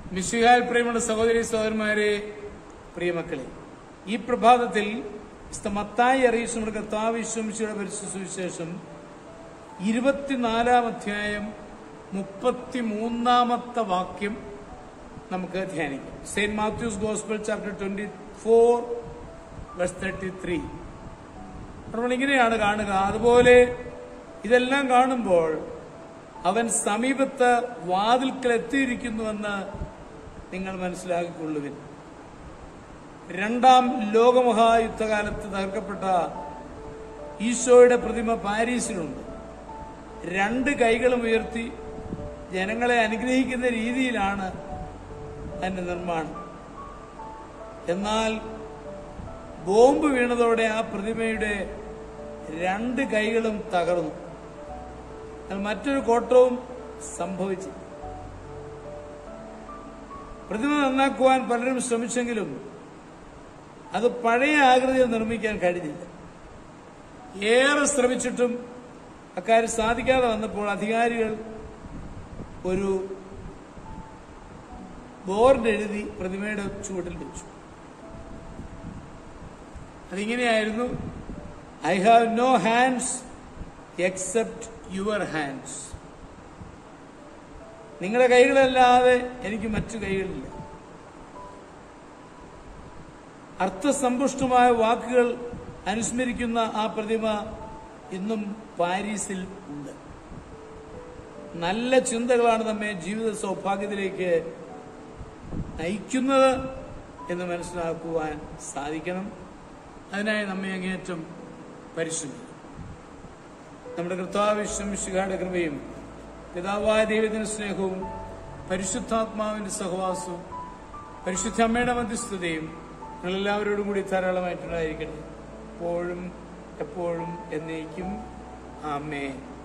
മിശിഹാൽ പ്രിയമുള്ള സഹോദരി സഹോദരന്മാരെ പ്രിയമക്കളെ ഈ പ്രഭാതത്തിൽ വിശുദ്ധ മത്തായി അറിയിച്ച നമ്മുടെ കർത്താവ് വിശ്വമിശയുടെ പരിശുദ്ധ സുവിശേഷം ഇരുപത്തിനാലാം അധ്യായം മുപ്പത്തിമൂന്നാമത്തെ വാക്യം നമുക്ക് ധ്യാനിക്കാം saint Matthew's gospel chapter twenty four verse thirty three നമ്മൾ ഇങ്ങനെയാണ് കാണുക അതുപോലെ ഇതെല്ലാം കാണുമ്പോൾ അവൻ സമീപത്ത് വാതിൽക്കൽ എത്തിയിരിക്കുന്നുവെന്ന് നിങ്ങൾ മനസ്സിലാക്കിക്കൊള്ളുവിൻ രണ്ടാം ലോകമഹായുദ്ധകാലത്ത് തകർക്കപ്പെട്ട ഈശോയുടെ പ്രതിമ പാരീസിലുണ്ട് രണ്ട് കൈകളും ഉയർത്തി ജനങ്ങളെ അനുഗ്രഹിക്കുന്ന രീതിയിലാണ് അതിന്റെ നിർമ്മാണം എന്നാൽ ബോംബ് വീണതോടെ ആ പ്രതിമയുടെ രണ്ട് കൈകളും തകർന്നു എന്നാൽ മറ്റൊരു കോട്ടവും സംഭവിച്ചു പ്രതിമ നന്നാക്കുവാൻ പലരും ശ്രമിച്ചെങ്കിലും അത് പഴയ ആകൃതിയിൽ നിർമ്മിക്കാൻ കഴിഞ്ഞില്ല ഏറെ ശ്രമിച്ചിട്ടും അക്കാര്യം സാധിക്കാതെ വന്നപ്പോൾ അധികാരികൾ ഒരു ബോർഡ് എഴുതി പ്രതിമയുടെ ചുവട്ടിൽ വെച്ചു അതിങ്ങനെയായിരുന്നു I have no hands except your hands നിങ്ങളുടെ കൈകളല്ലാതെ എനിക്ക് മറ്റു കൈകളില്ല അർത്ഥസമ്പുഷ്ടമായ വാക്കുകൾ അനുസ്മരിക്കുന്ന ആ പ്രതിമ ഇന്നും പാരീസിൽ ഉണ്ട് നല്ല ചിന്തകളാണ് നമ്മെ ജീവിത സൗഭാഗ്യത്തിലേക്ക് നയിക്കുന്നത് എന്ന് മനസ്സിലാക്കുവാൻ സാധിക്കണം അതിനായി നമ്മെ അങ്ങേയറ്റം പരിശ്രമിക്കും നമ്മുടെ കർത്താവ് വിശ്വമിശുകാരുടെ കൃപയും പിതാവായ ദൈവത്തിന്റെ സ്നേഹവും പരിശുദ്ധാത്മാവിന്റെ സഹവാസവും പരിശുദ്ധ അമ്മയുടെ മധ്യസ്ഥതയും നിങ്ങളെല്ലാവരോടും കൂടി ധാരാളമായിട്ടുണ്ടായിരിക്കട്ടെ എപ്പോഴും എപ്പോഴും എന്നേക്കും ആമേ